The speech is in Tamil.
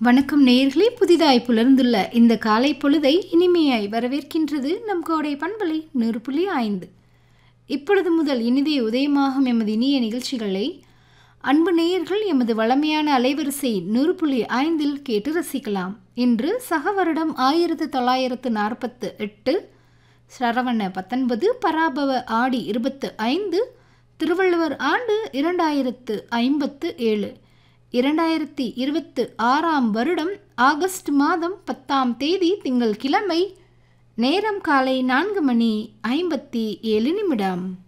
வணக்கம் நேயர்களே புதிதாய் புலர்ந்துள்ள இந்த காலை பொழுதை இனிமையாய் வரவேற்கின்றது நம் கோடை பண்பலை நூறு புள்ளி ஐந்து இப்பொழுது முதல் இனிதே உதயமாகும் எமது இனிய நிகழ்ச்சிகளை அன்பு நேயர்கள் எமது வளமையான அலைவரிசை நூறு புள்ளி ஐந்தில் கேட்டு ரசிக்கலாம் இன்று சக வருடம் ஆயிரத்து தொள்ளாயிரத்து நாற்பத்து எட்டு சரவண பத்தொன்பது பராபவ ஆடி இருபத்து ஐந்து திருவள்ளுவர் ஆண்டு இரண்டாயிரத்து ஐம்பத்து ஏழு இரண்டாயிரத்தி இருபத்து ஆறாம் வருடம் ஆகஸ்ட் மாதம் பத்தாம் தேதி திங்கள் கிழமை நேரம் காலை நான்கு மணி ஐம்பத்தி ஏழு நிமிடம்